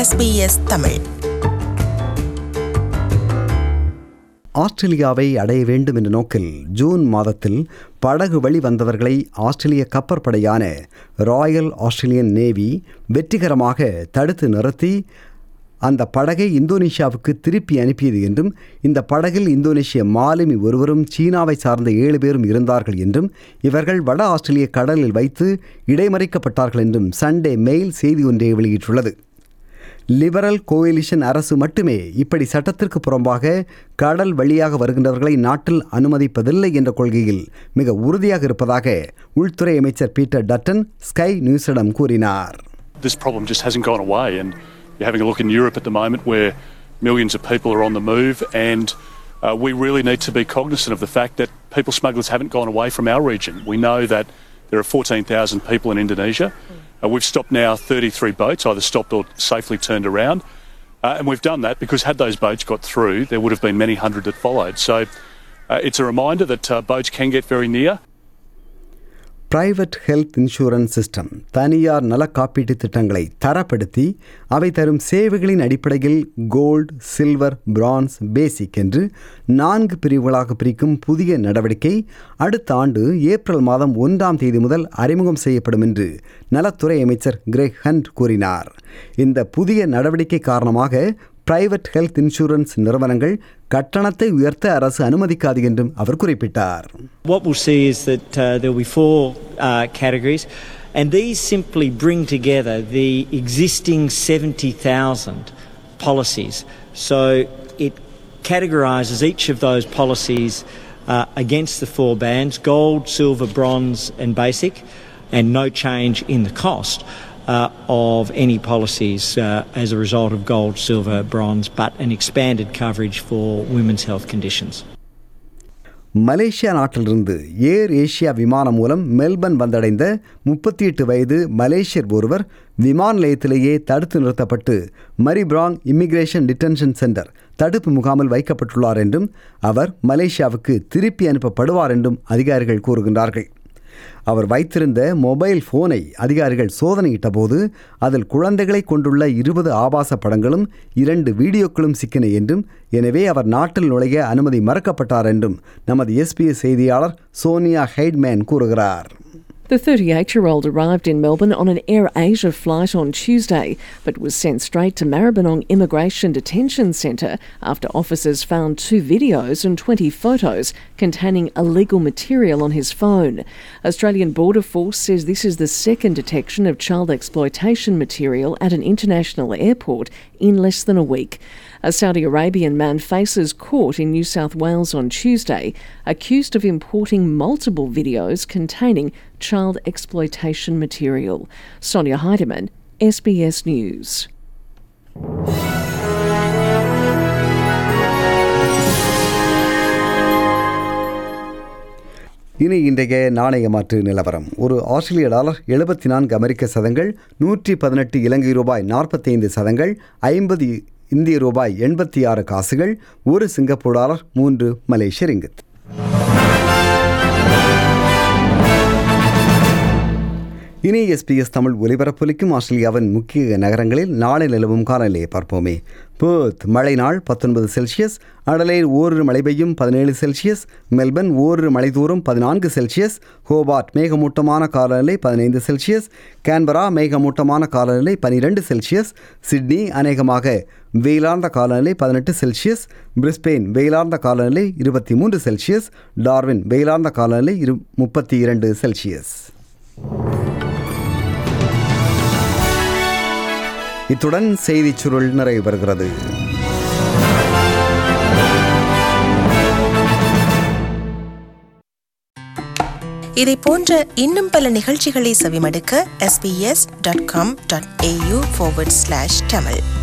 SBS Tamil ஆஸ்திரேலியாவை அடைய வேண்டும் என்ற நோக்கில் ஜூன் மாதத்தில் படகு வழி வந்தவர்களை ஆஸ்திரேலிய கப்பற்படையான ராயல் ஆஸ்திரேலியன் நேவி வெற்றிகரமாக தடுத்து நிறுத்தி அந்த படகை இந்தோனேஷியாவுக்கு திருப்பி அனுப்பியது என்றும் இந்த படகில் இந்தோனேஷிய மாலுமி ஒருவரும் சீனாவை சார்ந்த ஏழு பேரும் இருந்தார்கள் என்றும் இவர்கள் வட ஆஸ்திரேலிய கடலில் வைத்து இடைமறிக்கப்பட்டார்கள் என்றும் சண்டே மெயில் செய்தி ஒன்றை வெளியிட்டுள்ளது லிபரல் கோயிலிஷன் அரசு மட்டுமே இப்படி சட்டத்திற்கு புறம்பாக கடல் வழியாக வருகின்றவர்களை நாட்டில் அனுமதிப்பதில்லை என்ற கொள்கையில் மிக உறுதியாக இருப்பதாக உள்துறை அமைச்சர் பீட்டர் டட்டன் ஸ்கை நியூஸிடம் கூறினார் this problem just hasn't gone away. And you're having a look in Europe at the moment where millions of people are on the move, and uh, we really need to be cognizant of the fact that people smugglers haven't gone away from our region. We know that there are 14,000 people in Indonesia. Uh, we've stopped now 33 boats, either stopped or safely turned around. Uh, and we've done that because had those boats got through, there would have been many hundred that followed. So uh, it's a reminder that uh, boats can get very near. Private health insurance system தனியார் நல காப்பீட்டு திட்டங்களை தரப்படுத்தி அவை தரும் சேவைகளின் அடிப்படையில் gold silver France பேசிக் என்று நான்கு பிரிவுகளாக பிரிக்கும் புதிய நடவடிக்கை அடுத்த ஆண்டு ஏப்ரல் மாதம் ஒன்றாம் தேதி முதல் அறிமுகம் செய்யப்படும் என்று நலத்துறை அமைச்சர் கிரெக் ஹண்ட் கூறினார் இந்த புதிய நடவடிக்கை காரணமாக பிரைவேட் ஹெல்த் இன்சூரன்ஸ் நிறுவனங்கள் கட்டணத்தை உயர்த்த அரசு அனுமதிக்காது என்றும் அவர் குறிப்பிட்டார் What we'll see is that uh, there will be four uh, categories, and these simply bring together the existing 70,000 policies. So it categorises each of those policies uh, against the four bands gold, silver, bronze, and basic, and no change in the cost. Uh, of any policies uh, as a result of gold, silver, bronze, but an expanded coverage for women's health conditions. Malaysia நாட்டிலிருந்து Air Asia விமானம் மூலம் Melbourne வந்தடைந்த முப்பத்தி எட்டு வயது மலேசியர் ஒருவர் விமான நிலையத்திலேயே தடுத்து நிறுத்தப்பட்டு மரிபிராங் இமிகிரேஷன் டிடென்ஷன் சென்டர் தடுப்பு முகாமில் வைக்கப்பட்டுள்ளார் என்றும் அவர் மலேசியாவுக்கு திருப்பி அனுப்பப்படுவார் என்றும் அதிகாரிகள் கூறுகின்றார்கள் அவர் வைத்திருந்த மொபைல் போனை அதிகாரிகள் சோதனையிட்ட போது அதில் குழந்தைகளை கொண்டுள்ள இருபது ஆபாச படங்களும் இரண்டு வீடியோக்களும் சிக்கின என்றும் எனவே அவர் நாட்டில் நுழைய அனுமதி மறுக்கப்பட்டார் என்றும் நமது எஸ்பிஎஸ் செய்தியாளர் சோனியா ஹைட்மேன் கூறுகிறார் The 38 year old arrived in Melbourne on an Air Asia flight on Tuesday, but was sent straight to Maribyrnong Immigration Detention Centre after officers found two videos and 20 photos containing illegal material on his phone. Australian Border Force says this is the second detection of child exploitation material at an international airport in less than a week. A Saudi Arabian man faces court in New South Wales on Tuesday, accused of importing multiple videos containing child exploitation material. Sonia Heidemann, SBS News. இனி இன்றைய நாணய மாற்று நிலவரம் ஒரு ஆஸ்திரேலிய dollar எழுபத்தி நான்கு அமெரிக்க சதங்கள் நூற்றி பதினெட்டு இலங்கை ரூபாய் நாற்பத்தைந்து சதங்கள் ஐம்பது இந்திய ரூபாய் எண்பத்தி ஆறு காசுகள் ஒரு சிங்கப்பூர் டாலர் மூன்று மலேசிய ரிங்கித் இனி எஸ்பிஎஸ் தமிழ் ஒலிபரப்பொலிக்கும் ஆஸ்திரேலியாவின் முக்கிய நகரங்களில் நாளை நிலவும் காலநிலையை பார்ப்போமே பேர்த் மழை நாள் பத்தொன்பது செல்சியஸ் அடலையில் ஓரிரு மழை பெய்யும் பதினேழு செல்சியஸ் மெல்பர்ன் ஓரிரு மழை தூரும் பதினான்கு செல்சியஸ் ஹோபார்ட் மேகமூட்டமான காலநிலை பதினைந்து செல்சியஸ் கேன்பரா மேகமூட்டமான காலநிலை பனிரெண்டு செல்சியஸ் சிட்னி அநேகமாக வெயிலார்ந்த காலநிலை பதினெட்டு செல்சியஸ் பிரிஸ்பெயின் வெயிலார்ந்த காலநிலை இருபத்தி மூன்று செல்சியஸ் டார்வின் வெயிலார்ந்த காலநிலை இரு முப்பத்தி இரண்டு செல்சியஸ் இத்துடன் செய்திச் சுருள் நிறைவு பெறுகிறது இதை போன்ற இன்னும் பல நிகழ்ச்சிகளை செவிமடுக்க sbs.com.au forward slash tamil